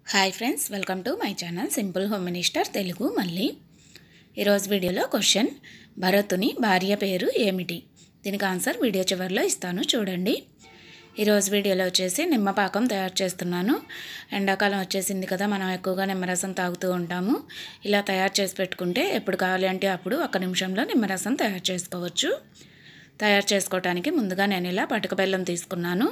hi friends welcome to my channel simple home minister Telugu మళ్ళీ ఈరోజు వీడియోలో క్వశ్చన్ భరతుని భార్య పేరు ఏమిటి దీనికి ఆన్సర్ వీడియో చివరిలో ఇస్తాను చూడండి ఈరోజు వీడియోలో వచ్చేసి నిమ్మపాకం తయారు చేస్తున్నాను ఎండాకాలం వచ్చేసింది కదా మనం ఎక్కువగా నిమ్మరసం తాగుతూ ఉంటాము ఇలా తయారు చేసి పెట్టుకుంటే ఎప్పుడు కావాలి అంటే అప్పుడు ఒక నిమిషంలో నిమ్మరసం తయారు చేసుకోవచ్చు తయారు చేసుకోవడానికి ముందుగా నేను ఇలా పటుక బెల్లం తీసుకున్నాను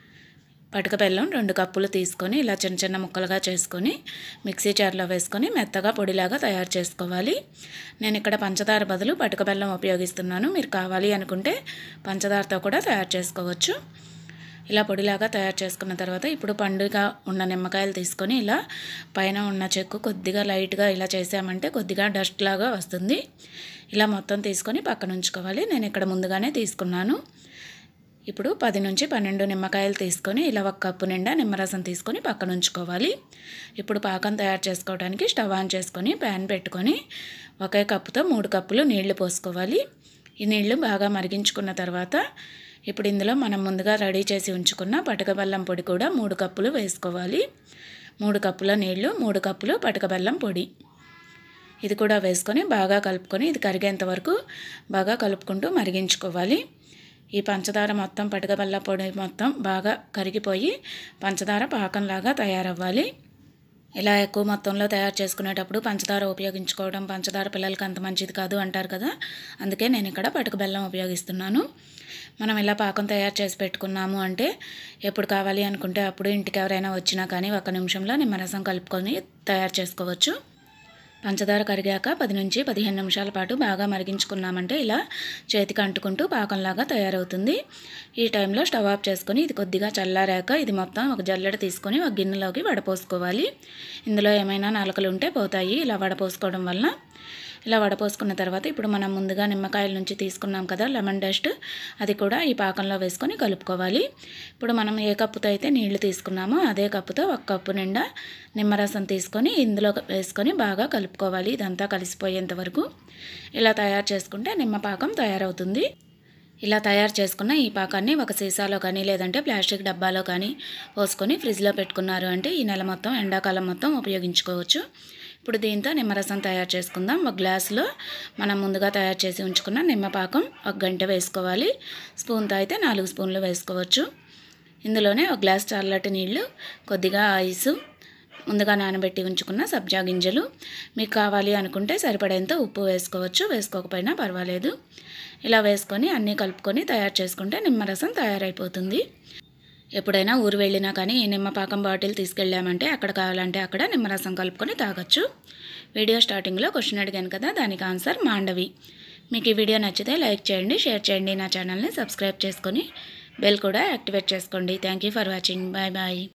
పటుక బెల్లం రెండు కప్పులు తీసుకొని ఇలా చిన్న చిన్న ముక్కలుగా చేసుకొని మిక్సీ జార్లో వేసుకొని మెత్తగా పొడిలాగా తయారు చేసుకోవాలి నేను ఇక్కడ పంచదార బదులు పటుక బెల్లం ఉపయోగిస్తున్నాను మీరు కావాలి అనుకుంటే పంచదారతో కూడా తయారు చేసుకోవచ్చు ఇలా పొడిలాగా తయారు చేసుకున్న తర్వాత ఇప్పుడు పండుగ ఉన్న నిమ్మకాయలు తీసుకొని ఇలా పైన ఉన్న చెక్కు కొద్దిగా లైట్గా ఇలా చేసామంటే కొద్దిగా డస్ట్ లాగా వస్తుంది ఇలా మొత్తం తీసుకొని పక్కన ఉంచుకోవాలి నేను ఇక్కడ ముందుగానే తీసుకున్నాను ఇప్పుడు పది నుంచి పన్నెండు నిమ్మకాయలు తీసుకొని ఇలా ఒక కప్పు నిండా నిమ్మరసం తీసుకొని పక్కన ఉంచుకోవాలి ఇప్పుడు పాకం తయారు చేసుకోవడానికి స్టవ్ ఆన్ చేసుకొని ప్యాన్ పెట్టుకొని ఒకే కప్పుతో మూడు కప్పులు నీళ్లు పోసుకోవాలి ఈ నీళ్లు బాగా మరిగించుకున్న తర్వాత ఇప్పుడు ఇందులో మనం ముందుగా రెడీ చేసి ఉంచుకున్న పటక బెల్లం పొడి కూడా మూడు కప్పులు వేసుకోవాలి మూడు కప్పుల నీళ్లు మూడు కప్పులు పటక బెల్లం పొడి ఇది కూడా వేసుకొని బాగా కలుపుకొని ఇది కరిగేంత వరకు బాగా కలుపుకుంటూ మరిగించుకోవాలి ఈ పంచదార మొత్తం పటక బెల్ల పొడి మొత్తం బాగా కరిగిపోయి పంచదార పాకంలాగా తయారవ్వాలి ఇలా ఎక్కువ మొత్తంలో తయారు చేసుకునేటప్పుడు పంచదార ఉపయోగించుకోవడం పంచదార పిల్లలకి అంత మంచిది కాదు అంటారు కదా అందుకే నేను ఇక్కడ పటుక బెల్లం ఉపయోగిస్తున్నాను మనం ఇలా పాకం తయారు చేసి పెట్టుకున్నాము అంటే ఎప్పుడు కావాలి అనుకుంటే అప్పుడు ఇంటికి ఎవరైనా వచ్చినా కానీ ఒక నిమిషంలో నిమ్మరసం కలుపుకొని తయారు చేసుకోవచ్చు పంచదార కరిగాక పది నుంచి పదిహేను నిమిషాల పాటు బాగా మరిగించుకున్నామంటే ఇలా చేతికి అంటుకుంటూ పాకంలాగా తయారవుతుంది ఈ టైంలో స్టవ్ ఆఫ్ చేసుకొని ఇది కొద్దిగా చల్లారాక ఇది మొత్తం ఒక జల్లెడ తీసుకొని ఒక గిన్నెలోకి వడపోసుకోవాలి ఇందులో ఏమైనా నలకలు ఉంటే పోతాయి ఇలా వడపోసుకోవడం వలన ఇలా వడపోసుకున్న తర్వాత ఇప్పుడు మనం ముందుగా నిమ్మకాయల నుంచి తీసుకున్నాం కదా లెమన్ డస్ట్ అది కూడా ఈ పాకంలో వేసుకొని కలుపుకోవాలి ఇప్పుడు మనం ఏ కప్పుతో అయితే నీళ్లు తీసుకున్నామో అదే కప్పుతో ఒక కప్పు నిండా నిమ్మరసం తీసుకొని ఇందులో వేసుకొని బాగా కలుపుకోవాలి ఇదంతా కలిసిపోయేంత వరకు ఇలా తయారు చేసుకుంటే నిమ్మ పాకం తయారవుతుంది ఇలా తయారు చేసుకున్న ఈ పాకాన్ని ఒక సీసాలో కానీ లేదంటే ప్లాస్టిక్ డబ్బాలో కానీ పోసుకొని ఫ్రిడ్జ్లో పెట్టుకున్నారు అంటే ఈ నెల మొత్తం ఎండాకాలం మొత్తం ఉపయోగించుకోవచ్చు ఇప్పుడు దీంతో నిమ్మరసం తయారు చేసుకుందాం ఒక గ్లాసులో మనం ముందుగా తయారు చేసి ఉంచుకున్న నిమ్మపాకం ఒక గంట వేసుకోవాలి స్పూన్తో అయితే నాలుగు స్పూన్లు వేసుకోవచ్చు ఇందులోనే ఒక గ్లాస్ చల్లటి నీళ్లు కొద్దిగా ఐసు ముందుగా నానబెట్టి ఉంచుకున్న సబ్జా గింజలు మీకు కావాలి అనుకుంటే సరిపడేంత ఉప్పు వేసుకోవచ్చు వేసుకోకపోయినా పర్వాలేదు ఇలా వేసుకొని అన్నీ కలుపుకొని తయారు చేసుకుంటే నిమ్మరసం తయారైపోతుంది ఎప్పుడైనా ఊరు వెళ్ళినా కానీ ఈ నిమ్మపాకం బాటిల్ తీసుకెళ్ళామంటే అక్కడ కావాలంటే అక్కడ నిమ్మరసం కలుపుకొని తాగొచ్చు వీడియో స్టార్టింగ్లో క్వశ్చన్ అడిగాను కదా దానికి ఆన్సర్ మాండవి మీకు ఈ వీడియో నచ్చితే లైక్ చేయండి షేర్ చేయండి నా ఛానల్ని సబ్స్క్రైబ్ చేసుకొని బెల్ కూడా యాక్టివేట్ చేసుకోండి thank for watching bye bye